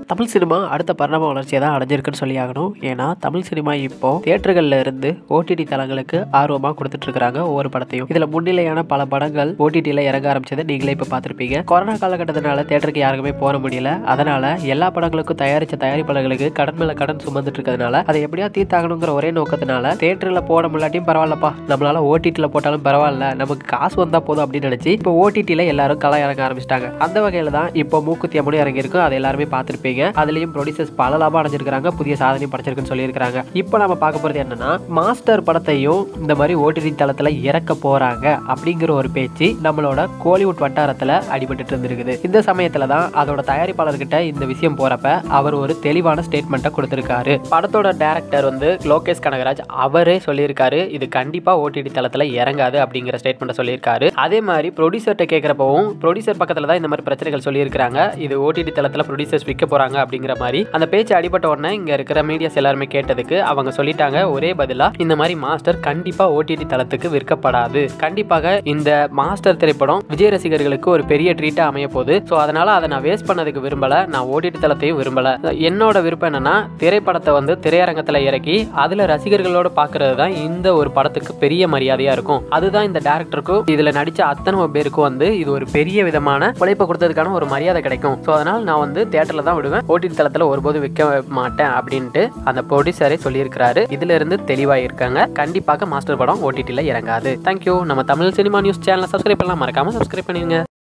Tamil cinema அடுத்த பரிணாம வளர்ச்சியை தான் அடைஞ்சிருக்குன்னு சொல்லி ஆகணும் ஏன்னா தமிழ் சினிமா இப்போ தியேட்டர்கள்ல இருந்து ஓடிடி தளங்களுக்கு ஆர்வமாக கொடுத்துட்டு இருக்காங்க ஒவ்வொரு படத்தையும் இதுல முன்னிலையான பல படங்கள் ஓடிடியில் இறங்க ஆரம்பிச்சதை நீங்களே இப்போ பார்த்துருப்பீங்க கொரோனா காலகட்டத்தினால தேட்டருக்கு யாருக்குமே போக முடியல அதனால எல்லா படங்களுக்கும் தயாரிச்ச தயாரிப்பாளர்களுக்கு கடன் மேல கடன் சுமந்துட்டு இருக்கிறதுனால அதை எப்படியா தீர்த்தாகணுங்கிற ஒரே நோக்கத்தினால தேட்டரில் போட முடியாட்டியும் பரவாயில்லப்பா நம்மளால ஓடிடியில் போட்டாலும் பரவாயில்ல நமக்கு காசு வந்தா போதும் அப்படின்னு நினைச்சு இப்போ ஓடிடியில் எல்லாரும் களை இறங்க ஆரம்பிச்சிட்டாங்க அந்த வகையில தான் இப்போ மூக்குத்தி அம்மனும் இறங்கியிருக்கும் அதை எல்லாருமே பார்த்துருப்பீங்க அதுலயும் ப்ரொடியூசர்ஸ் பல லாபம் அடைஞ்சிருக்காங்க புதிய சாதனையும் படைச்சிருக்குன்னு சொல்லியிருக்காங்க இப்போ நம்ம பார்க்க போறது என்னன்னா மாஸ்டர் படத்தையும் இந்த மாதிரி ஓடிடி தளத்துல இறக்க போறாங்க அப்படிங்கிற ஒரு பேச்சு நம்மளோட கோலிவுட் வட்டாரத்துல அடிபட்டு இருந்திருக்குது இந்த சமயத்துல தான் அதோட தயாரிப்பாளர்கிட்ட இந்த விஷயம் போறப்ப அவர் ஒரு தெளிவான ஸ்டேட்மெண்ட்டை கொடுத்திருக்காரு படத்தோட டைரக்டர் வந்து லோகேஷ் கனகராஜ் அவரே சொல்லியிருக்காரு இது கண்டிப்பா ஓடிடி தளத்துல இறங்காது அப்படிங்கிற ஸ்டேட்மெண்ட்டை சொல்லியிருக்காரு அதே மாதிரி ப்ரொடியூசர்கிட்ட கேட்குறப்பவும் ப்ரொடியூசர் பக்கத்துல தான் இந்த மாதிரி பிரச்சனைகள் சொல்லியிருக்காங்க இது ஓடிடி தளத்துல ப்ரொடியூசர்ஸ் விற்க போறாங்க அப்படிங்கிற மாதிரி அந்த பேச்சு அடிபட்ட உடனே இங்க இருக்கிற மீடியாஸ் எல்லாருமே கேட்டதுக்கு அவங்க சொல்லிட்டாங்க ஒரே பதிலா இந்த மாதிரி மாஸ்டர் கண்டிப்பா ஓடிடி தளத்துக்கு விற்கப்படாது கண்டிப்பாக இந்த மாஸ்டர் திரைப்படம் விஜய் ரசிகர்களுக்கு ஒரு பெரிய ட்ரீட்டா அமைய போகுது ஸோ அதனால அதை நான் வேஸ்ட் பண்ணதுக்கு விரும்பல நான் ஓடிடி தளத்தையும் விரும்பல என்னோட விருப்பம் என்னன்னா திரைப்படத்தை வந்து திரையரங்கத்துல இறக்கி அதுல ரசிகர்களோட பாக்குறது தான் இந்த ஒரு படத்துக்கு பெரிய மரியாதையா இருக்கும் அதுதான் இந்த டேரக்டருக்கும் இதுல நடிச்ச அத்தனை பேருக்கும் வந்து இது ஒரு பெரிய விதமான உழைப்பு கொடுத்ததுக்கான ஒரு மரியாதை கிடைக்கும் ஸோ அதனால நான் வந்து தியேட்டர்ல தான் விடுவேன் ஓடிடி தளத்துல ஒருபோது விற்க மாட்டேன் அப்படின்ட்டு அந்த ப்ரொடியூசரே சொல்லியிருக்கிறாரு இதுல இருந்து தெளிவாக இருக்காங்க கண்டிப்பாக மாஸ்டர் படம் ஓடிடியில் இறங்காது தேங்க்யூ நம்ம தமிழ் சினிமா நியூஸ் சேனலை சப்ஸ்கிரைப் பண்ணலாம் மறக்காம சப்ஸ்கிரைப் பண்ணிடுங்க